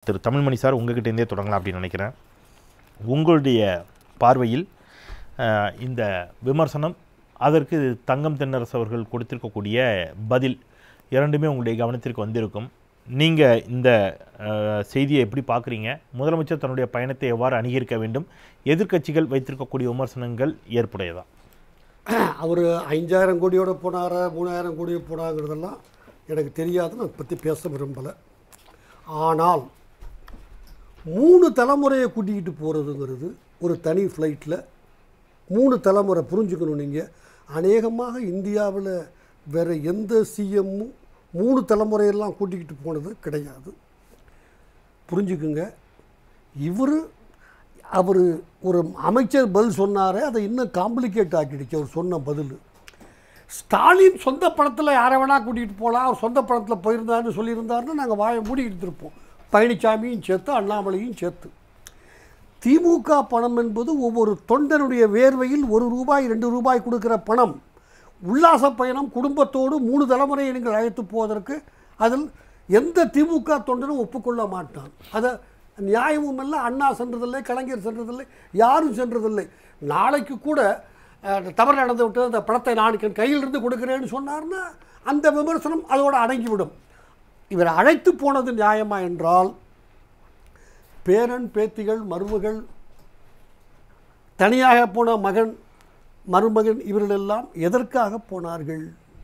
திரு Tamilmani sir உங்ககிட்ட இருந்தே தொடங்கலாம் அப்படின்னு நினைக்கிறேன் உங்களுடைய பார்வையில் அஹ், இந்த விமர்சனம் அதற்கு தங்கம் தென்னரசு அவர்கள் கொடுத்திருக்கக்கூடிய பதில் இரண்டுமே உங்களுடைய கவனத்திற்கு வந்திருக்கும் நீங்கள் இந்த அஹ், செய்தியை எப்படி பார்க்குறீங்க முதலமைச்சர் தன்னுடைய பயணத்தை எவ்வாறு அணுகியிருக்க வேண்டும் எதிர்க்கட்சிகள் வைத்திருக்கக்கூடிய விமர்சனங்கள் ஏற்புடையதா அவர் அஞ்சாயிரம் கோடியோட போனாரா மூணாயிரம் கோடியோட போனாங்கிறதெல்லாம் எனக்கு தெரியாது நான் பற்றி பேச விரும்பலை ஆனால் மூணு தலைமுறையை கூட்டிக்கிட்டு போகிறதுங்கிறது ஒரு தனி ஃப்ளைட்டில் மூணு தலைமுறை புரிஞ்சுக்கணும் நீங்கள் அநேகமாக இந்தியாவில் வேறு எந்த சிஎம்மும் மூணு தலைமுறையெல்லாம் கூட்டிக்கிட்டு போனது கிடையாது புரிஞ்சுக்குங்க இவர் அவர் ஒரு அமைச்சர் பதில் சொன்னாரே அதை இன்னும் காம்ப்ளிகேட் ஆக்கிடுச்சு அவர் சொன்ன பதில் ஸ்டாலின் சொந்த படத்தில் யாரை வேணால் கூட்டிகிட்டு போகலாம் அவர் சொந்த படத்தில் போயிருந்தாருன்னு சொல்லியிருந்தாருன்னா நாங்கள் வாயை மூடிக்கிட்டு இருப்போம் பழனிசாமியும் சேர்த்து அண்ணாமலையும் சேர்த்து திமுக பணம் என்பது ஒவ்வொரு தொண்டனுடைய வேர்வையில் ஒரு ரூபாய் ரெண்டு ரூபாய் கொடுக்குற பணம் உல்லாச பயணம் குடும்பத்தோடு மூணு தலைமுறையை நீங்கள் அழைத்து போவதற்கு அதில் எந்த திமுக தொண்டனும் ஒப்புக்கொள்ள மாட்டான் அதை நியாயமும் இல்லை அண்ணா சென்றதில்லை கலைஞர் சென்றதில்லை யாரும் சென்றதில்லை நாளைக்கு கூட அஹ், தவறு நடந்து விட்டு அந்த பணத்தை நான் என் கையிலிருந்து கொடுக்குறேன்னு சொன்னார்னா அந்த விமர்சனம் அதோடு அடங்கிவிடும் இவர் அழைத்து போனது நியாயமா என்றால் பேரன் பேத்திகள் மருமகள் தனியாக போன மகன் மருமகன் இவர்களெல்லாம் எதற்காக போனார்கள்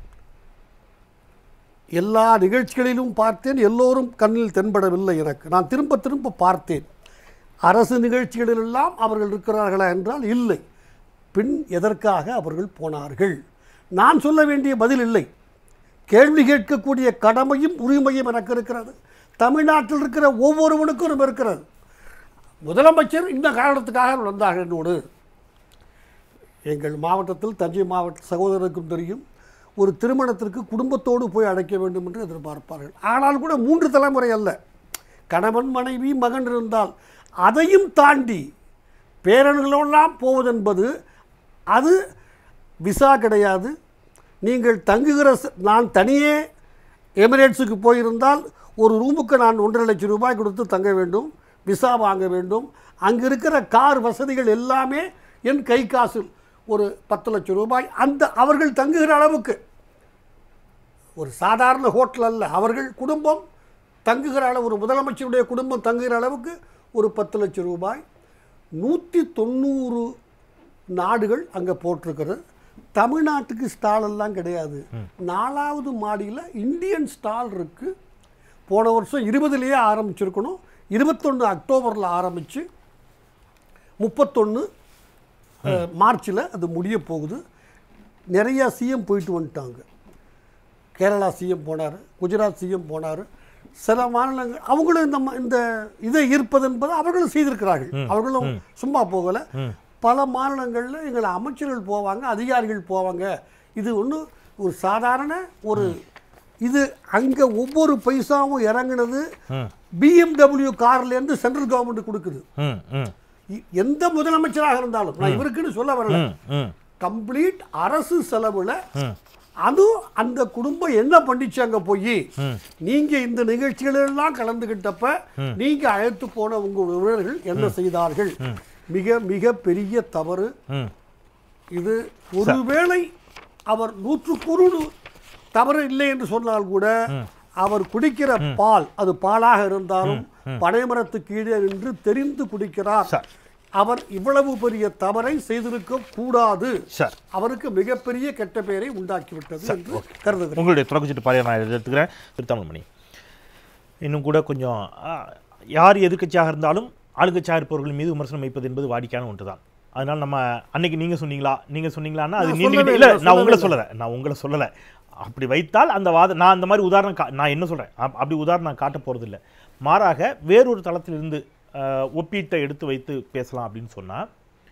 எல்லா நிகழ்ச்சிகளிலும் பார்த்தேன் எல்லோரும் கண்ணில் தென்படவில்லை எனக்கு நான் திரும்ப திரும்ப பார்த்தேன் அரசு நிகழ்ச்சிகளிலெல்லாம் அவர்கள் இருக்கிறார்களா என்றால் இல்லை பின் எதற்காக அவர்கள் போனார்கள் நான் சொல்ல வேண்டிய பதில் இல்லை கேள்வி கேட்கக்கூடிய கடமையும் உரிமையும் எனக்கு இருக்கிறது தமிழ்நாட்டில் இருக்கிற ஒவ்வொருவனுக்கும் இருக்கிறது முதலமைச்சர் இந்த காரணத்துக்காக வந்தார்கள் என்னோடு எங்கள் மாவட்டத்தில் தஞ்சை மாவட்ட சகோதரருக்கும் தெரியும் ஒரு திருமணத்திற்கு குடும்பத்தோடு போய் அழைக்க வேண்டும் என்று எதிர்பார்ப்பார்கள் ஆனால் கூட மூன்று தலைமுறை அல்ல கணவன் மனைவி மகன் இருந்தால் அதையும் தாண்டி பேரன்களெல்லாம் போவதென்பது அது விசா கிடையாது நீங்கள் தங்குகிற ச- நான் தனியே எமிரேட்ஸுக்கு போயிருந்தால் ஒரு ரூமுக்கு நான் ஒன்றரை லட்சம் ரூபாய் கொடுத்து தங்க வேண்டும் விசா வாங்க வேண்டும் அங்கே இருக்கிற கார் வசதிகள் எல்லாமே என் கை காசு ஒரு பத்து லட்சம் ரூபாய் அந்த அவர்கள் தங்குகிற அளவுக்கு ஒரு சாதாரண ஹோட்டல் அல்ல அவர்கள் குடும்பம் தங்குகிற அளவு ஒரு முதலமைச்சருடைய குடும்பம் தங்குகிற அளவுக்கு ஒரு பத்து லட்சம் ரூபாய் நூற்றி தொண்ணூறு நாடுகள் அங்கே போட்டிருக்கிறது தமிழ்நாட்டுக்கு ஸ்டால் எல்லாம் கிடையாது நாலாவது மாடியில் இந்தியன் ஸ்டால் இருக்கு போன வருஷம் இருபதுலேயே ஆரம்பிச்சிருக்கணும் இருபத்தொன்று அக்டோபரில் ஆரம்பித்து முப்பத்தொன்று மார்ச்சில் அது முடிய போகுது நிறையா சிஎம் போயிட்டு வந்துட்டாங்க கேரளா சிஎம் போனார் குஜராத் சிஎம் போனார் சில மாநிலங்கள் அவங்களும் இந்த ம- இந்த இதை ஈர்ப்பது என்பது அவர்களும் செய்திருக்கிறார்கள் அவர்களும் சும்மா போகலை பல மாநிலங்களில் எங்கள் அமைச்சர்கள் போவாங்க அதிகாரிகள் போவாங்க இது ஒன்று ஒரு சாதாரண ஒரு இது அங்கே ஒவ்வொரு பைசாவும் இறங்குனது பிஎம்டபிள்யூ கார்லேருந்து சென்ட்ரல் கவர்மெண்ட் கொடுக்குது ம் ம் இ- எந்த முதலமைச்சராக இருந்தாலும் நான் இவருக்குன்னு சொல்ல வரல ம் ம் கம்ப்ளீட் அரசு செலவுல அதுவும் அந்த குடும்பம் என்ன பண்ணிச்சு அங்க போய் நீங்க இந்த நிகழ்ச்சிகளெல்லாம் கலந்துகிட்டப்ப நீங்க அழைத்து போன உங்க உறவினர்கள் என்ன செய்தார்கள் மிக மிக பெரிய தவறு ம் இது ஒருவேளை அவர் நூற்றுக்கு நூறு தவறு இல்லை என்று சொன்னால் கூட அவர் குடிக்கிற பால் அது பாலாக இருந்தாலும் பனைமரத்து கீழே நின்று தெரிந்து குடிக்கிறார் சார். அவர் இவ்வளவு பெரிய தவறை செய்திருக்க கூடாது சார் அவருக்கு மிகப்பெரிய கெட்ட பெயரை உண்டாக்கிவிட்டது என்று கருதுகிறேன் உங்களுடைய தொடக்கச்சிட்டு பாறையை நான் எடுத்துக்கிறேன் திரு தமிழ்மணி இன்னும் கூட கொஞ்சம் ஆ, யார் எதிர்க்கட்சியாக இருந்தாலும் ஆளுங்கட்சியாக இருப்பவர்கள் மீது விமர்சனம் வைப்பது என்பது வாடிக்கையான ஒன்று தான் அதனால் நம்ம அன்னைக்கு நீங்கள் சொன்னீங்களா நீங்கள் சொன்னீங்களான்னா அது நான் நீங்க சொல்லவே இல்லை இல்லை, நான் உங்களை சொல்லவே சொல்லலை நான் உங்களை சொல்லலை அப்படி வைத்தால் அந்த வாதம் நான் அந்த மாதிரி உதாரணம் கா- நான் என்ன சொல்கிறேன் அப்படி உதாரணம் நான் காட்ட போகிறதில்ல மாறாக வேறொரு தளத்திலிருந்து ஆ, ஒப்பீட்டை எடுத்து வைத்து பேசலாம் அப்படின்னு சொன்னால்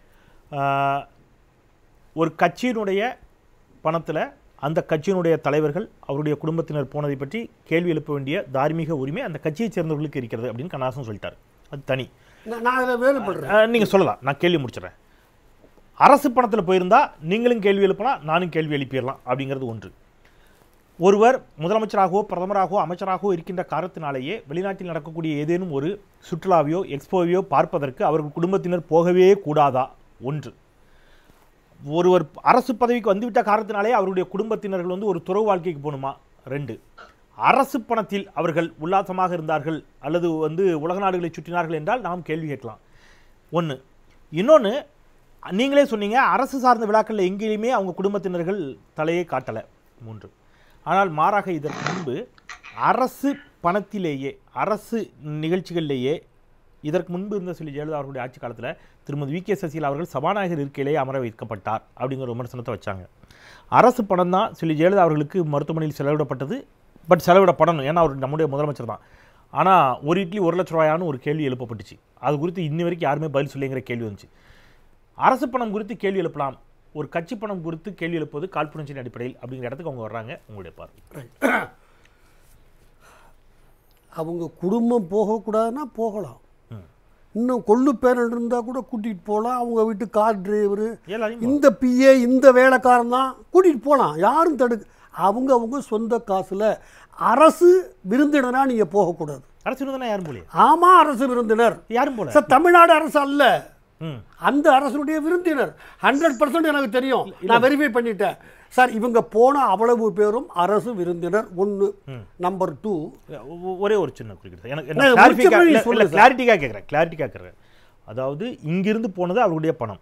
ஒரு கட்சியினுடைய பணத்தில் அந்த கட்சியினுடைய தலைவர்கள் அவருடைய குடும்பத்தினர் போனதை பற்றி கேள்வி எழுப்ப வேண்டிய தார்மீக உரிமை அந்த கட்சியைச் சேர்ந்தவர்களுக்கு இருக்கிறது அப்படின்னு கண்ணாசன் சொல்லிட்டார் அது தனி நான் நான் அதில் வேறுபடுறேன் அஹ், நீங்க சொல்லலாம் நான் கேள்வி முடிச்சிடுறேன் அரசு பணத்தில் போயிருந்தா நீங்களும் கேள்வி எழுப்பலாம் நானும் கேள்வி எழுப்பிடலாம் அப்படிங்கிறது ஒன்று ஒருவர் முதலமைச்சராகவோ பிரதமராகவோ அமைச்சராகவோ இருக்கின்ற காரணத்தினாலேயே வெளிநாட்டில் நடக்கக்கூடிய ஏதேனும் ஒரு சுற்றுலாவையோ எக்ஸ்போவையோ பார்ப்பதற்கு அவர்கள் குடும்பத்தினர் போகவே கூடாதா ஒன்று ஒருவர் அரசு பதவிக்கு வந்துவிட்ட காரணத்தினாலே அவருடைய குடும்பத்தினர்கள் வந்து ஒரு துறவு வாழ்க்கைக்கு போகணுமா ரெண்டு அரசு பணத்தில் அவர்கள் உல்லாசமாக இருந்தார்கள் அல்லது வந்து உலக நாடுகளை சுற்றினார்கள் என்றால் நாம் கேள்வி கேட்கலாம் ஒன்று இன்னொன்று நீங்களே சொன்னீங்க அரசு சார்ந்த விழாக்களில் எங்கேயுமே அவங்க குடும்பத்தினர்கள் தலையை காட்டலை மூன்று ஆனால் மாறாக இதற்கு முன்பு அரசு பணத்திலேயே அரசு நிகழ்ச்சிகளிலேயே இதற்கு முன்பு இருந்த சொல்லி ஜெயலலிதா அவர்களுடைய ஆட்சி காலத்தில் திருமதி வி கே சசிகலா அவர்கள் சபாநாயகர் இருக்கையிலேயே அமர வைக்கப்பட்டார் அப்படிங்கிற விமர்சனத்தை வச்சாங்க அரசு பணம் தான் சொல்லி ஜெயலலிதா அவர்களுக்கு மருத்துவமனையில் செலவிடப்பட்டது பட் செலவிடப்படணும் ஏன்னா அவர் நம்முடைய முதலமைச்சர் தான் ஆனால் ஒரு இட்லி ஒரு லட்ச ரூபாயான்னு ஒரு கேள்வி எழுப்பப்பட்டுச்சு அது குறித்து இன்னி வரைக்கும் யாருமே பதில் சொல்லிங்கிற கேள்வி வந்துச்சு அரசு பணம் குறித்து கேள்வி எழுப்பலாம் ஒரு கட்சி பணம் குறித்து கேள்வி எழுப்புவது காழ்ப்புணர்ச்சியின் அடிப்படையில் அப்படிங்கிற இடத்துக்கு அவங்க வர்றாங்க உங்களுடைய பார்வை அவங்க குடும்பம் போகக்கூடாதுன்னா போகலாம் இன்னும் கொள்ளு பேரன் இருந்தால் கூட கூட்டிகிட்டு போகலாம் அவங்க வீட்டு கார் டிரைவரு எல்லாரையும் இந்த பிஏ இந்த வேலைக்காரன் தான் கூட்டிகிட்டு போகலாம் யாரும் தடுக்க அவங்க அவங்க சொந்த காசில் அரசு விருந்தினராக நீங்கள் போகக்கூடாது அரசு இருந்தா யாரும் போலையே ஆமாம் அரசு விருந்தினர் யாரும் போல சார் தமிழ்நாடு அரசு அல்ல ம் அந்த அரசனுடைய விருந்தினர் ஹண்ட்ரட் பர்சன்ட் எனக்கு தெரியும் நான் வெரிஃபை பண்ணிட்டேன் சார் இவங்க போன அவ்வளவு பேரும் அரசு விருந்தினர் ஒன்று நம்பர் டூ ஒ- ஒரே ஒரு சின்ன குறுக்கிட்டு எனக்கு நான் கிளாரிஃபிகா முடிச்ச பிறகு இல்ல சொல்லுங்க சார். கிளாரிட்டிக்காக கேட்குறேன் கிளாரிட்டிக்காக கேட்குறேன் அதாவது இங்கிருந்து போனது அவருடைய பணம்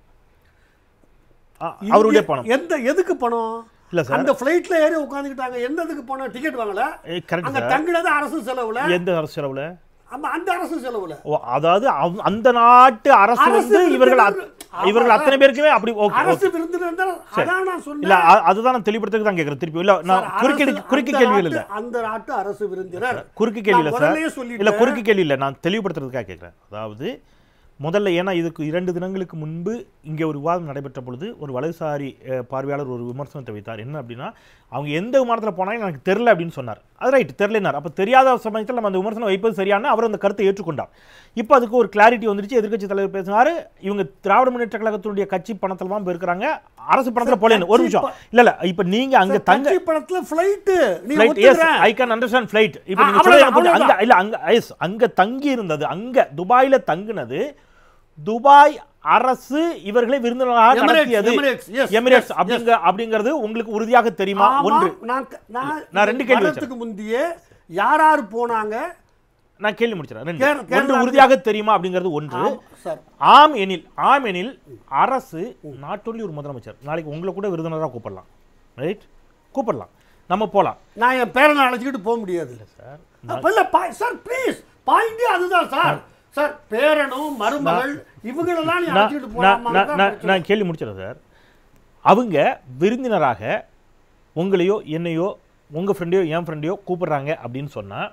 அ- அவருடைய பணம் எந்த எதுக்கு பணம் இல்ல சார். அந்த ஃப்ளைட்ல ஏறி உட்காந்துக்கிட்டாங்க எந்ததுக்கு பணம் டிக்கெட் வாங்கல கரெக்ட் அங்க சார் தங்கினது அரசு செலவுல எந்த அரசு செலவுல ஆமா அந்த அரசு செலவுல ஓ அதாவது அவ்- அந்த நாட்டு அரசு அரசு வந்து இவர்கள் அத்- விருந்தினர். ஆமா இவர்கள் சார். அத்தனை பேருக்குமே அப்படி ஓகே அரசு விருந்தினர் தான் அதான் நான் சொன்னேன் இல்ல அ- அதுதான் நான் தெளிவுபடுத்துறதுக்கு தான் கேட்குறேன் திருப்பி இல்ல நான் சார், குறுக்கீடு அரசு- குறுக்கு அந்த கேள்வி இல்ல நாட்டு- அந்த நாட்டு அரசு விருந்தினர் குறுக்கு கேள்வி இல்ல நான் சார் முதல்லயே இல்ல சொல்லிட்டேன். குறுக்கு கேள்வி இல்ல நான் தெளிவுபடுத்துறதுக்காக கேட்குறேன் அதாவது முதல்ல ஏன்னா இதுக்கு இரண்டு தினங்களுக்கு முன்பு இங்கே ஒரு விவாதம் நடைபெற்ற பொழுது ஒரு வலதுசாரி அஹ், பார்வையாளர் ஒரு விமர்சனத்தை வைத்தார் என்ன அப்படின்னா அவங்க எந்த விமானத்தில் போனாலும் எனக்கு தெரில அப்படின்னு சொன்னார் அது ரைட் தெரிலனார் அப்போ தெரியாத சமயத்தில் நம்ம அந்த விமர்சனம் வைப்பது சரியான அவர் அந்த கருத்தை ஏற்றுக்கொண்டார் இப்போ அதுக்கு ஒரு கிளாரிட்டி வந்துருச்சு எதிர்க்கட்சி தலைவர் பேசினார் இவங்க திராவிட முன்னேற்ற கழகத்தினுடைய கட்சி பணத்தில் தான் போயிருக்கிறாங்க அரசு பணத்தில் போலேன்னு ஒரு நிமிஷம் இல்ல இல்ல இப்போ நீங்க அங்க தங்க தங்கி படத்துல ஃப்ளைட் நீ ஃப்ளைட் எஸ் ஒத்துக்கிறேன் ஐ கேன் அண்டர்ஸ்டாண்ட் ஃப்ளைட் இப்போ ஆ, நீங்க அவ்வளவுதான், சொல்றது புரியுது. அங்க அவ்வளவுதான். இல்ல அங்க எஸ் அங்க தங்கி இருந்தது அங்க துபாயில தங்குனது துபாய் அரசு இவர்களை விருந்தினராக Emirates, நடத்தியது Emirates, yes, எமிரேட்ஸ் yes, அப்படிங்க அப்படிங்கிறது உங்களுக்கு உறுதியாக தெரியுமா ஆமா, ஒன்று நான் க- நான் நான் ரெண்டு கேள்வி வரதுக்கு முந்தையே யார் யார் போனாங்க நான் கேள்வி முடிச்சிடறேன் ரெண்டு கேர- ஒன்று கேரளா- உறுதியாக தெரியுமா அப்படிங்கிறது ஒன்று ஆமா, சார் ஆம் எனில் ஆம் எனில் அரசு நாட் only ஒரு முதலமைச்சர் நாளைக்கு உங்களை கூட விருந்தினராக கூப்பிடலாம் ரைட் கூப்பிடலாம் நம்ம போலாம் நான் என் பேரனை அழைச்சிக்கிட்டு போக முடியாது சார் அப்ப இல்ல, பா- சார் ப்ளீஸ் பாயிண்டே அதுதான் சார் சார் பேரனும் மருமகள் இவங்களெல்லாம் நீ நான் அழைச்சிட்டு நான் போலாமா நான் நான் நான் கேள்வி முடிச்சிடறேன் சார் அவங்க விருந்தினராக உங்களையோ என்னையோ உங்கள் ஃப்ரெண்டையோ என் ஃப்ரெண்டையோ கூப்பிடுறாங்க அப்படின்னு சொன்னால்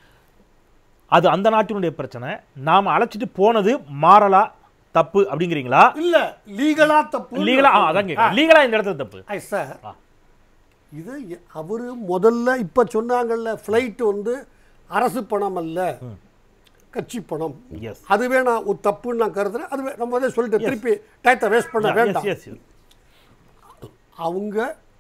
அது அந்த நாட்டினுடைய பிரச்சனை நாம் அழைச்சிட்டு போனது மாறலா தப்பு அப்படிங்கிறீங்களா இல்ல லீகலா தப்பு லீகலா ஆ அதான் கேட்குறேன் லீகலா இந்த இடத்துல தப்பு ஐ சார் ஆ. இது எ- அவரு முதல்ல இப்ப சொன்னாங்கல்ல ஃப்ளைட் வந்து அரசு பணம் அல்ல கட்சி பணம் எஸ் அதுவே நான் ஒரு தப்புன்னு நான் கருதுறேன் அதுவே நம்ம முதல்ல சொல்லிட்டு திருப்பி டயத்தை வேஸ்ட் பண்ண வேண்டாம் எஸ் எஸ் அவங்க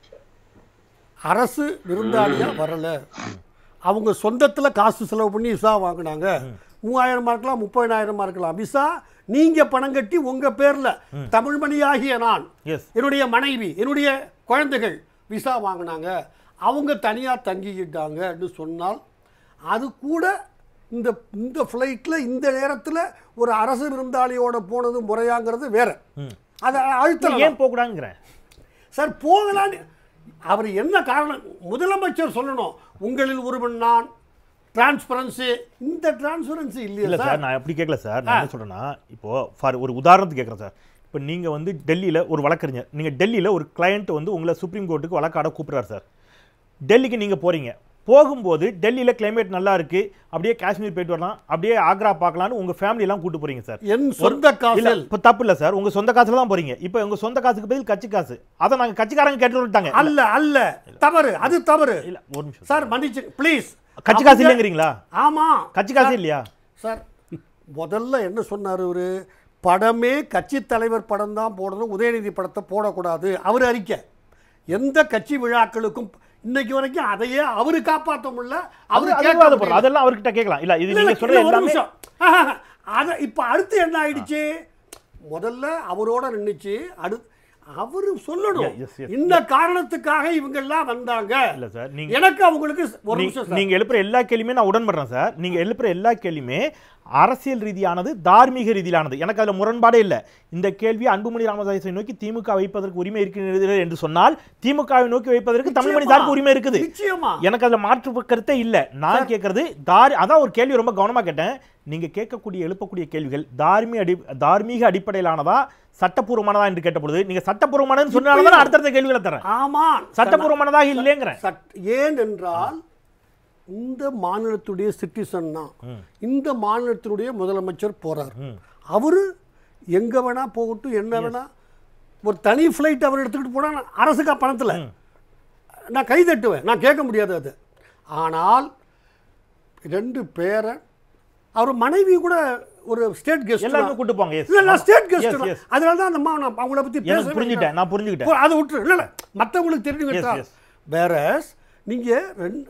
அரசு விருந்தாளியா வரல அவங்க சொந்தத்துல காசு செலவு பண்ணி விசா வாங்கினாங்க மூவாயிரமா இருக்கலாம் முப்பதினாயிரமா இருக்கலாம் விசா நீங்க பணம் கட்டி உங்க பேர்ல தமிழ்மணியாகிய நான் எஸ் என்னுடைய மனைவி என்னுடைய குழந்தைகள் விசா வாங்கினாங்க அவங்க தனியாக தங்கிக்கிட்டாங்கன்னு சொன்னால் அது கூட இந்த இந்த ஃப்ளைட்டில் இந்த நேரத்தில் ஒரு அரசு விருந்தாளியோட போனது முறையாங்கிறது வேற அதை அழுத்தலாம் ஏன் போகக்கூடாதுங்கிறேன் சார் போகலான்னு அவர் என்ன காரணம் முதலமைச்சர் சொல்லணும் உங்களில் ஒருவன் நான் டிரான்ஸ்பரன்சி இந்த டிரான்ஸ்பரன்சி இல்லையா இல்லை சார் சார் நான் எப்படி கேட்கல சார் நான் என்ன சொல்றேன்னா இப்போ ஃபார் ஒரு உதாரணத்துக்கு கேட்குறேன் சார் இப்போ நீங்க வந்து டெல்லியில ஒரு வழக்கறிஞர் நீங்க டெல்லியில ஒரு கிளையண்ட் வந்து உங்களை சுப்ரீம் கோர்ட்டுக்கு வழக்காட கூப்பிடுறாரு சார் டெல்லிக்கு நீங்க போறீங்க போகும்போது டெல்லியில கிளைமேட் நல்லா இருக்கு அப்படியே காஷ்மீர் போயிட்டு வரலாம் அப்படியே ஆக்ரா பார்க்கலாம்னு உங்க ஃபேமிலி எல்லாம் கூட்டு போறீங்க சார் என் சொந்த இல்ல காசில் இப்போ தப்பு இல்ல சார் உங்க சொந்த காசுல தான் போறீங்க இப்போ உங்க சொந்த காசுக்கு பதில் கட்சி காசு அதை நாங்க கட்சிக்காரங்க கேட்டு விட்டாங்க அல்ல அல்ல தவறு அது தவறு இல்ல ஒரு நிமிஷம் சார் மன்னிச்சு ப்ளீஸ் கட்சி காசு இல்லைங்கிறீங்களா ஆமா கட்சி காசு இல்லையா சார் முதல்ல என்ன சொன்னார் இவரு படமே கட்சி தலைவர் படம் தான் போடணும் உதயநிதி படத்தை போடக்கூடாது அவர் அறிக்கை எந்த கட்சி விழாக்களுக்கும் இன்னைக்கு வரைக்கும் அதையே அவரு காப்பாற்ற முடியல அது அவரு அது கேட்க விவாதம் முடியல. பண்ணலாம். அதெல்லாம் அவர்கிட்ட கேட்கலாம் இல்ல இது இல்ல, நீங்க இல்ல, சொல்றது இல்ல, ஒரு எல்லாமே நிமிஷம். ஆஹா, அத இப்ப அடுத்து என்ன ஆயிடுச்சு முதல்ல அவரோட நின்னுச்சு அடுத்து அவரு சொல்லணும் Yeah, yes, yes. இந்த காரணத்துக்காக இவங்க எல்லாம் வந்தாங்க இல்ல சார் நீங்க எனக்கு அவங்களுக்கு ஒரு நீ- நிமிஷம் சார். நீங்க எழுப்புற எல்லா கேள்வியுமே நான் உடன்படுறேன் சார் நீங்க எழுப்புற எல்லா கேள்வியுமே அரசியல் ரீதியானது தார்மீக ரீதியிலானது எனக்கு அதுல முரண்பாடே இல்ல இந்த கேள்வி அன்புமணி ராமதாஸை நோக்கி திமுக வைப்பதற்கு உரிமை இருக்கிறது என்று சொன்னால் திமுகவை நோக்கி வைப்பதற்கு தமிழ்மணி நிச்சயமா. சாருக்கு உரிமை இருக்குது நிச்சயமா எனக்கு அதுல மாற்று கருத்தே இல்ல நான் கேட்கறது தார் அதான் ஒரு கேள்வி ரொம்ப கவனமா கேட்டேன் நீங்க கேட்கக்கூடிய எழுப்பக்கூடிய கேள்விகள் தார்மீக அடி தார்மீக அடிப்படையிலானதா சட்டப்பூர்வமானதா என்று கேட்டபொழுது நீங்க சட்டப்பூர்வமானதுன்னு சொன்னால தான் அடுத்தடுத்த கேள்விகளை தரேன் ஆமா சட்டப்பூர்வமானதாக இல்லைங்கிறேன் சட்- ஏன் என்றால் இந்த மாநிலத்துடைய சிட்டிசன் தான் இந்த மாநிலத்தினுடைய முதலமைச்சர் போறார் அவரு எங்க வேணா போகட்டும் என்ன வேணா ஒரு தனி ஃப்ளைட் அவர் எடுத்துக்கிட்டு போனா நான் அரசுக்கா பணத்துல நான் கை தட்டுவேன் நான் கேட்க முடியாது அது ஆனால் ரெண்டு பேரை அவர் மனைவி கூட ஒரு ஸ்டேட் கெஸ்ட் எல்லாருமே கூட்டு போங்க yes. இல்ல நான் ஸ்டேட் Yes, கெஸ்ட் yes. அதனால தான் அந்த அம்மா நான் அவங்கள பத்தி எனக்கு பேசவே புரிஞ்சுட்டேன் நான் புரிஞ்சுக்கிட்டேன் போ, அதை விட்டுரு இல்லை இல்லை மற்றவங்களுக்கு தெரிஞ்சு Yes, விட்டா yes. வேற நீங்கள் ரெண்டு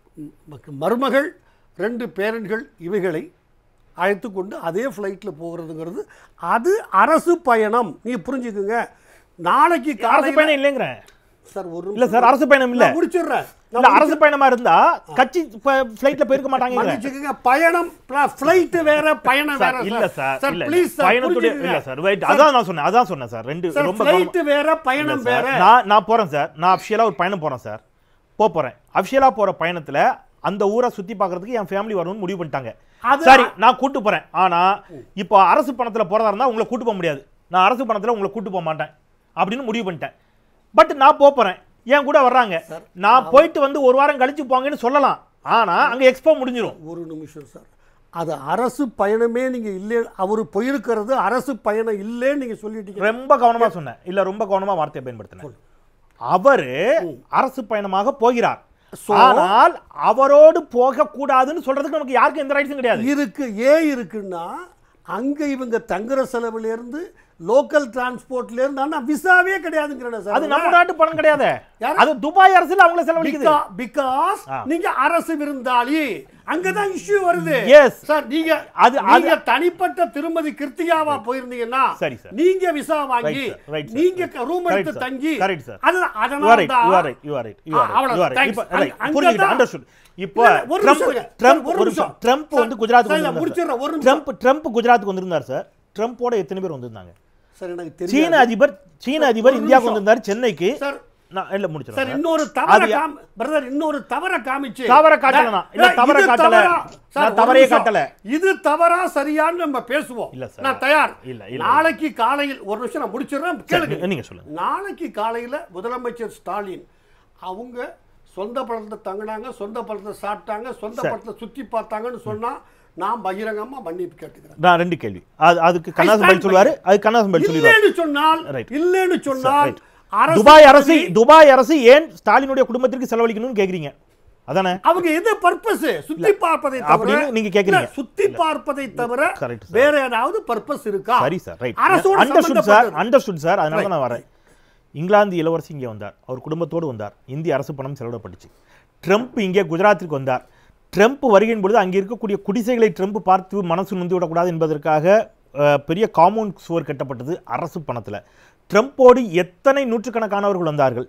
ம- மருமகள் ரெண்டு பேரன்கள் இவைகளை அழைத்து கொண்டு அதே ஃப்ளைட்டில் போகிறதுங்கிறது அது அரசு பயணம் நீங்க புரிஞ்சுக்குங்க நாளைக்கு அரசு காலையில் பயணம் இல்லைங்கிறேன் சார் ஒரு இல்ல சார் அரசு பயணம் இல்ல நான் முடிச்சிடுறேன் இல்ல அரசு பயணமா இருந்தா கட்சி ஃபிளைட்ல போயிருக்க மாட்டாங்க மன்னிச்சுக்கங்க பயணம் ஃப்ளைட் வேற பயணம் வேற சார் இல்ல சார் சார் இல்ல ப்ளீஸ் சார் பயணத்துடைய இல்ல சார் வெயிட் அதான் நான் சொன்னேன் அதான் சொன்னேன் சார் ரெண்டு சார் ரொம்ப கவனமா- ஃப்ளைட் வேற இல்ல பயணம் சார், வேற நான் நான் போறேன் சார் நான் அஃபிஷியலா ஒரு பயணம் போறேன் சார் போக போறேன் அஃபிஷியலா போற பயணத்துல அந்த ஊரை சுத்தி பார்க்கிறதுக்கு என் ஃபேமிலி வரணும்னு முடிவு பண்ணிட்டாங்க அது- சரி நான் கூட்டு போறேன் ஆனா இப்போ அரசு பணத்துல போறதா இருந்தா உங்களை கூட்டு போக முடியாது நான் அரசு பணத்துல உங்களை கூட்டு போக மாட்டேன் அப்படின்னு முடிவு பண்ணிட்டேன் பட் நான் போக போறேன் என் கூட வர்றாங்க நான் போயிட்டு வந்து ஒரு வாரம் கழிச்சு போங்கன்னு சொல்லலாம் ஆனா அங்க எக்ஸ்போ முடிஞ்சிரும் ஒரு நிமிஷம் சார் அது அரசு பயணமே நீங்க இல்லை அவர் போயிருக்கிறது அரசு பயணம் இல்லைன்னு நீங்க சொல்லிட்டீங்க ரொம்ப கவனமா சொன்னேன் இல்ல ரொம்ப கவனமா வார்த்தையை பயன்படுத்தினேன் அவரு அரசு பயணமாக போகிறார் So- ஆனால் அவரோடு போக கூடாதுன்னு சொல்றதுக்கு நமக்கு யாருக்கும் எந்த ரைட்ஸும் கிடையாது இருக்கு ஏன் இருக்குன்னா அங்க இவங்க தங்குற செலவுல இருந்து லோக்கல் டிரான்ஸ்போர்ட்ல இருந்து ஆனா விசாவே கிடையாதுங்கிறேன் அது சார் நம்ம நாட்டு பணம் கிடையாது யாரு? அது துபாய் அரசுல அவங்கள செலவழிக்குது பிகாஸ் ஆ. நீங்க அரசு விருந்தாளி அங்கதான் இஷ்யூ வருது Yes. சார் நீங்க அது- அது நீங்க தனிப்பட்ட திருமதி கிருத்திகாவா போயிருந்தீங்கன்னா சரி, sir. நீங்க விசா வாங்கி Right, sir. Right, sir. நீங்க ரூம் Correct, எடுத்து sir. தங்கி Correct, sir. அது You are அதனால right, தான் you are right, you are right, you are ஆ, right, அவ்வளவு you are right. thanks. இப்ப, அங்க- right, அங்க புரிஞ்சுக்கிட்டேன், தான். understood. இப்போ இல்ல, ஒரு ட்ரம்ப் நிமிஷம் இருங்க. ட்ரம்ப் ஒரு ஒரு நிமிஷம். நிமிஷம் ட்ரம்ப் சார், வந்து குஜராத்துக்கு சார், நான் வந்திருந்தார் முடிச்சிடுறேன், ஒரு சார். நிமிஷம். ட்ரம்ப் ட்ரம்ப் குஜராத்துக்கு வந்திருந்தார் சார் ட்ரம்ப்போட எத்தனை பேர் வந்திருந்தாங்க சார் எனக்கு சீன தெரியும் அதிபர் சீன சார், அதிபர் ஒரு இந்தியாவுக்கு நிமிஷம். வந்திருந்தார் சென்னைக்கு சார் நான் இல்ல சார் முடிச்சிடறேன் இன்னொரு தவற அது- காம் பிரதர் இன்னொரு தவற காமிச்சு தவற காட்டல நான். இல்ல, நான் தவற இது காட்டல. தவறா? சார், நான் ஒரு தவறே நிமிஷம். காட்டல. இது தவறா சரியான்னு நம்ம பேசுவோம் இல்ல சார். நான் தயார் இல்ல, இல்ல. நாளைக்கு காலையில் ஒரு நிமிஷம் நான் முடிச்சிடுறேன் கேளுங்க நீ- நீங்க சொல்லுங்க நாளைக்கு காலையில முதலமைச்சர் ஸ்டாலின் அவங்க சொந்த படத்தை தங்கினாங்க சொந்த படத்தை சாப்பிட்டாங்க சொந்த சார். படத்தை சுத்தி பார்த்தாங்கன்னு சொன்னா நான் பகிரங்கமா மன்னிப்பு கேட்டுக்கிறேன் நான் ரெண்டு கேள்வி அது அதுக்கு கண்ணாசன் stand பதில் சொல்லுவாரு அது கண்ணாசன் பதில் சொல்லிடுவாரு இல்லைன்னு சொன்னால் Right. இல்லைன்னு சொன்னால் right. அரசு துபாய் அரசு பதவி- துபாய் அரசு ஏன் ஸ்டாலினுடைய குடும்பத்திற்கு செலவழிக்கணும்னு கேக்குறீங்க அதானே அவங்க எது பர்பஸ் சுத்தி பார்ப்பதை தவிர அப்படின்னு நீங்க கேக்குறீங்க. இல்ல, சுத்தி பார்ப்பதை தவிர Correct, sir. வேற ஏதாவது பர்பஸ் இருக்கா சரி சார் ரைட் அரசோட அண்டர்ஸ்டுட் சார் சம்பந்தப்பட்டது. அண்டர்ஸ்டுட் சார் அதனால தான் நான் வரேன் இங்கிலாந்து இளவரசி இங்கே வந்தார் அவர் குடும்பத்தோடு வந்தார் இந்திய அரசு பணம் செலவிடப்பட்டுச்சு ட்ரம்ப் இங்கே குஜராத்திற்கு வந்தார் ட்ரம்ப் வருகையின் பொழுது அங்கே இருக்கக்கூடிய குடிசைகளை ட்ரம்ப் பார்த்து மனசு நொந்து விடக்கூடாது என்பதற்காக அஹ், பெரிய காம்பவுண்ட் சுவர் கட்டப்பட்டது அரசு பணத்தில் ட்ரம்ப்போடு எத்தனை நூற்றுக்கணக்கானவர்கள் வந்தார்கள்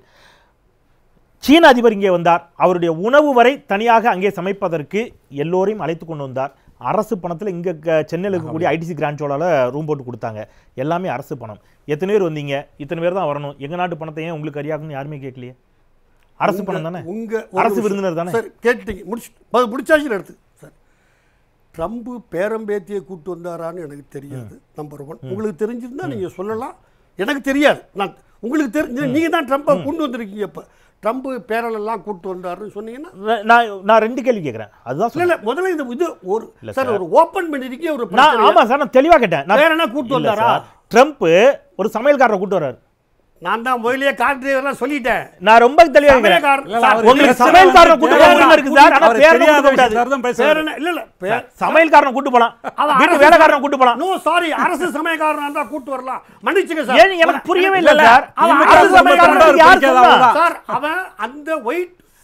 சீன அதிபர் இங்கே வந்தார் அவருடைய உணவு வரை தனியாக அங்கே சமைப்பதற்கு எல்லோரையும் அழைத்து கொண்டு வந்தார் அரசு பணத்தில் இங்கே சென்னையில் இருக்கக்கூடிய ஐடிசி கிராண்டோட ரூம் போட்டு கொடுத்தாங்க எல்லாமே அரசு பணம் எத்தனை பேர் வந்தீங்க இத்தனை பேர் தான் வரணும் எங்க நாட்டு பணத்தை ஏன் உங்களுக்கு அறியாக்குன்னு யாருமே கேட்கலையே அரசு பணம் தானே உங்க ஒரு அரசு நிமிஷம். விருந்தினர் தானே சார் கேட்டுட்டீங்க முடிச்சு பதில் முடிச்சாச்சு எடுத்து சார் ட்ரம்ப் பேரம்பேத்தியை கூட்டு வந்தாரான்னு எனக்கு தெரியாது நம்பர் ஒன் உங்களுக்கு தெரிஞ்சிருந்தா நீங்க சொல்லலாம் எனக்கு தெரியாது நான் உங்களுக்கு தெரிஞ்சு நீங்க தான் ட்ரம்ப்பை கொண்டு வந்திருக்கீங்க இப்ப ட்ரம்ப் பேரலெல்லாம் கூட்டு வந்தாருன்னு சொன்னீங்கன்னா நான் நான் நான் ரெண்டு கேள்வி கேட்குறேன் அதுதான் இல்ல சொல்றேன். இல்ல முதல்ல இந்த இது ஒரு இல்ல சார் சார். ஒரு ஓபன் பண்ணிருக்கீங்க ஒரு நான் பிரச்சனையை. ஆமா சார் நான் தெளிவா கேட்டேன் நான் வேற என்ன கூட்டு இல்ல வந்தாரா சார். ட்ரம்ப் ஒரு சமையல்காரரை கூட்டு வர்றாரு நான் தான் முதல்லயே கார் டிரைவர்லாம் சொல்லிட்டேன் நான் ரொம்ப தெளிவா கேட்கிறேன் சமையல்காரன் இல்ல, சார், அவரு உங்களுக்கு பேசுறது சமையல்காரனை கூட்டு போக தேவையான உரிமை இருக்கு சார் ஆனா அவர் பேரை தெரியாத கூட்டு கூடாது விஷயத்தை தான் வேற பேசுறாரு. என்ன இல்ல இல்ல பேர் சமையல்காரனை கூட்டு போலாம் அவன் வீட்டு அரசு வேலைக்காரனை கூட்டு போலாம் நோ சாரி அரசு சமயக்காரனா இருந்தா கூட்டு வரலாம் மன்னிச்சுங்க சார் ஏன் எனக்கு புரியவே இல்ல, இல்ல இல்ல, சார் அவன் திமுக அரசு சமையல்காரனுக்கு சமயக்காரன் யார் பிடிக்காத சொன்னா? அவ்வளவுதான். சார் அவன் அந்த ஒயிட்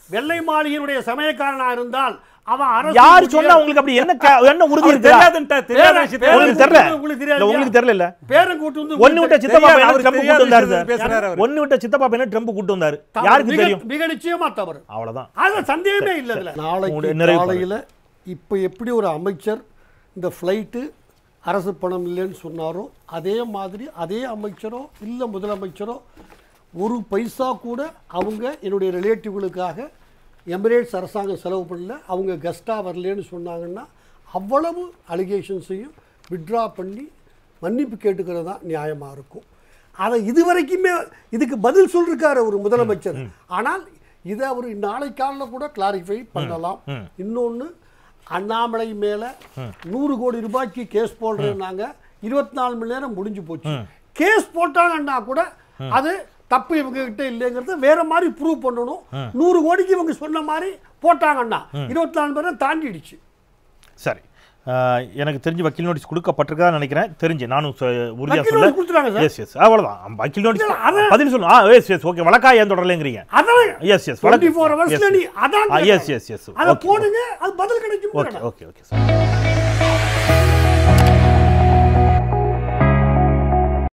வெள்ளை மாளிகையினுடைய சமயக்காரனா இருந்தால் அவன் அரசு யார் ஊழியர். சொன்னா உங்களுக்கு அப்படி என்ன க- என்ன உறுதி அவருக்கு இருக்கு தெரியாதுன்ட்டா, தெரியாத பேரன் விஷயத்தை உங்களுக்கு தெரியல உங்களுக்கு இல்ல உங்களுக்கு தெரியாது தெரியல இல்ல பேரன் கூட்டு வந்து ஒன்னு விட்ட சித்தப்பா தெரியாது, பையனை அவருக்கு ட்ரம்ப் தெரியாத கூட்டு வந்தாரு விஷயத்தை சார் பேசுறாரு அவரு. ஒன்னு விட்ட சித்தப்பா பையனை ட்ரம்ப் கூட்டு வந்தாரு தவறு. யாருக்கு மிக- தெரியும் மிக நிச்சயமா தவறு அவ்வளவுதான் அது சந்தேகமே இல்லை இதுல நாளைக்கு உங்களுடைய நிறைவு காலையில் இப்போ எப்படி ஒரு அமைச்சர் இந்த ஃப்ளைட்டு அரசு பணம் இல்லைன்னு சொன்னாரோ அதே மாதிரி அதே அமைச்சரோ இல்லை முதலமைச்சரோ ஒரு பைசா கூட அவங்க என்னுடைய ரிலேட்டிவ்களுக்காக எமிரேட்ஸ் அரசாங்கம் செலவு பண்ணல அவங்க கெஸ்ட்டாக வரலன்னு சொன்னாங்கன்னா அவ்வளவு அலிகேஷன்ஸையும் விட்ரா பண்ணி மன்னிப்பு கேட்டுக்கிறது தான் நியாயமாக இருக்கும் அதை இது வரைக்குமே இதுக்கு பதில் சொல்லிருக்காரு ஒரு முதலமைச்சர் ஆனால் இதை அவர் நாளை காலில் கூட கிளாரிஃபை பண்ணலாம் இன்னொன்று அண்ணாமலை மேலே நூறு கோடி ரூபாய்க்கு கேஸ் போடுறேன்னாங்க இருபத்தி நாலு மணி நேரம் முடிஞ்சு போச்சு கேஸ் போட்டாங்கன்னா கூட அது தப்பு இவங்க கிட்ட இல்லைங்கிறத வேற மாதிரி ப்ரூவ் பண்ணணும் நூறு கோடிக்கு இவங்க சொன்ன மாதிரி போட்டாங்கன்னா இருபத்தி நாலு மணி நேரம் தாண்டிடுச்சு சரி ஆஹ், எனக்கு தெரிஞ்சு வக்கீல் நோட்டீஸ் கொடுக்கப்பட்டிருக்கா நினைக்கிறேன் தெரிஞ்சு நானும் சொ- உறுதியா வக்கீல் சொல்ல notice கொடுத்துட்டாங்க சார். எஸ் எஸ் அவ்வளவுதான் வக்கீல் நோட்டீஸ் இல்ல, அத- பதில் சொல்லணும் ஆ எஸ் எஸ் ஓகே வழக்கா ஏன் தொடரலைங்கிறீங்க அதான் எஸ் எஸ் டுவெண்ட்டி ஃபோர் ஹவர்ஸ்ல நீ அதான் எஸ் எஸ் எஸ் அதை போடுங்க அது பதில் கிடைக்கும் ஓகே ஓகே ஓகே